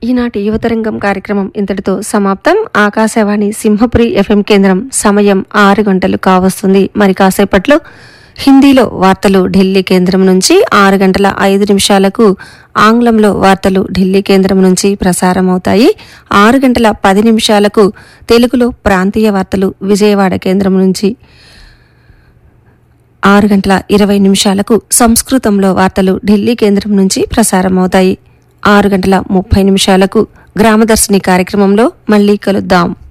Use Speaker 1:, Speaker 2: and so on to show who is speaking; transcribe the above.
Speaker 1: ఈనాటి యువతరంగం కార్యక్రమం ఇంతటితో సమాప్తం ఆకాశవాణి సింహపురి ఎఫ్ఎం కేంద్రం సమయం ఆరు గంటలు కావస్తుంది మరి కాసేపట్లో హిందీలో వార్తలు ఢిల్లీ కేంద్రం నుంచి ఆరు గంటల ఐదు నిమిషాలకు ఆంగ్లంలో వార్తలు ఢిల్లీ కేంద్రం నుంచి ప్రసారమవుతాయి ఆరు గంటల పది నిమిషాలకు తెలుగులో ప్రాంతీయ వార్తలు విజయవాడ కేంద్రం నుంచి ఆరు గంటల ఇరవై నిమిషాలకు సంస్కృతంలో వార్తలు ఢిల్లీ కేంద్రం నుంచి ప్రసారమవుతాయి ఆరు గంటల ముప్పై నిమిషాలకు గ్రామదర్శిని కార్యక్రమంలో మళ్ళీ కలుద్దాం